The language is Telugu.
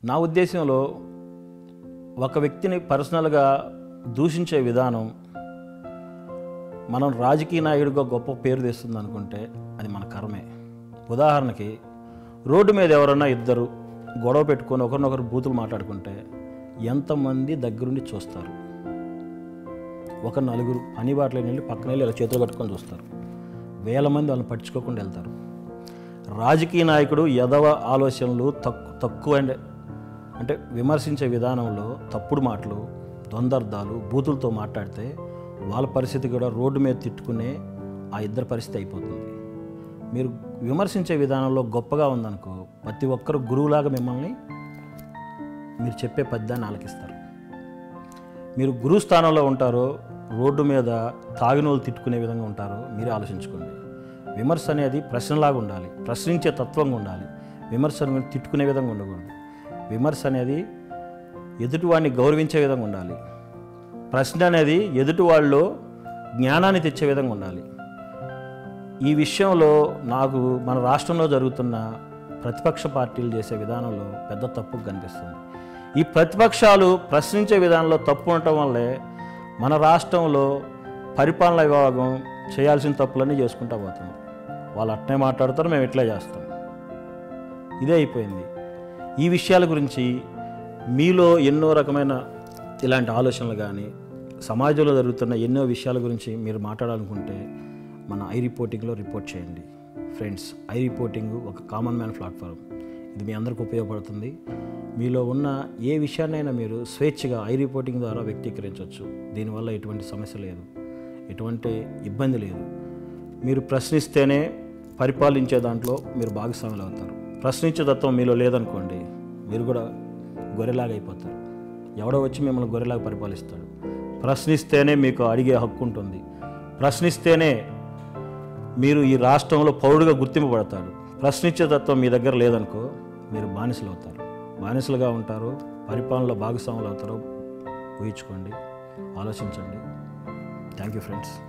నా ఉద్దేశంలో ఒక వ్యక్తిని పర్సనల్గా దూషించే విధానం మనం రాజకీయ నాయకుడిగా గొప్ప పేరు తెస్తుంది అనుకుంటే అది మన కర్మే ఉదాహరణకి రోడ్డు మీద ఎవరన్నా ఇద్దరు గొడవ పెట్టుకొని ఒకరినొకరు బూతులు మాట్లాడుకుంటే ఎంతమంది దగ్గరుండి చూస్తారు ఒక నలుగురు పని బాటలో వెళ్ళి పక్కన వెళ్ళి ఇలా చేతులు కట్టుకొని చూస్తారు వేల మంది వాళ్ళని పట్టించుకోకుండా వెళ్తారు రాజకీయ నాయకుడు ఎదవ ఆలోచనలు తక్కు తక్కువ అంటే అంటే విమర్శించే విధానంలో తప్పుడు మాటలు ద్వందర్థాలు బూతులతో మాట్లాడితే వాళ్ళ పరిస్థితి కూడా రోడ్డు మీద తిట్టుకునే ఆ ఇద్దరి పరిస్థితి అయిపోతుంది మీరు విమర్శించే విధానంలో గొప్పగా ఉందనుకో ప్రతి ఒక్కరు గురువులాగా మిమ్మల్ని మీరు చెప్పే పద్యాన్ని ఆలకిస్తారు మీరు గురువు స్థానంలో ఉంటారో రోడ్డు మీద తాగినోళ్ళు తిట్టుకునే విధంగా ఉంటారో మీరే ఆలోచించుకోండి విమర్శ అనేది ప్రశ్నలాగా ఉండాలి ప్రశ్నించే తత్వంగా ఉండాలి విమర్శ అనేది తిట్టుకునే విధంగా ఉండకూడదు విమర్శ అనేది ఎదుటివాడిని గౌరవించే విధంగా ఉండాలి ప్రశ్న అనేది ఎదుటి వాళ్ళు జ్ఞానాన్ని తెచ్చే విధంగా ఉండాలి ఈ విషయంలో నాకు మన రాష్ట్రంలో జరుగుతున్న ప్రతిపక్ష పార్టీలు చేసే విధానంలో పెద్ద తప్పు కనిపిస్తుంది ఈ ప్రతిపక్షాలు ప్రశ్నించే విధానంలో తప్పు ఉండటం వల్లే మన రాష్ట్రంలో పరిపాలన విభాగం చేయాల్సిన తప్పులన్నీ చేసుకుంటా పోతుంది వాళ్ళు అట్నే మాట్లాడతారు మేము ఇట్లా చేస్తాం ఇదే అయిపోయింది ఈ విషయాల గురించి మీలో ఎన్నో రకమైన ఇలాంటి ఆలోచనలు కానీ సమాజంలో జరుగుతున్న ఎన్నో విషయాల గురించి మీరు మాట్లాడాలనుకుంటే మన ఐ రిపోర్టింగ్లో రిపోర్ట్ చేయండి ఫ్రెండ్స్ ఐ రిపోర్టింగ్ ఒక కామన్ మ్యాన్ ప్లాట్ఫామ్ ఇది మీ అందరికీ ఉపయోగపడుతుంది మీలో ఉన్న ఏ విషయాన్నైనా మీరు స్వేచ్ఛగా ఐ రిపోర్టింగ్ ద్వారా వ్యక్తీకరించవచ్చు దీనివల్ల ఎటువంటి సమస్య లేదు ఎటువంటి ఇబ్బంది లేదు మీరు ప్రశ్నిస్తేనే పరిపాలించే దాంట్లో మీరు భాగస్వాములు అవుతారు ప్రశ్నించే తత్వం మీలో లేదనుకోండి మీరు కూడా గొర్రెలాగా అయిపోతారు ఎవడో వచ్చి మిమ్మల్ని గొర్రెలాగా పరిపాలిస్తాడు ప్రశ్నిస్తేనే మీకు అడిగే హక్కు ఉంటుంది ప్రశ్నిస్తేనే మీరు ఈ రాష్ట్రంలో పౌరుడిగా గుర్తింపబడతాడు ప్రశ్నించే తత్వం మీ దగ్గర లేదనుకో మీరు బానిసలు అవుతారు బానిసలుగా ఉంటారు పరిపాలనలో భాగస్వాములు అవుతారో ఊహించుకోండి ఆలోచించండి థ్యాంక్ యూ ఫ్రెండ్స్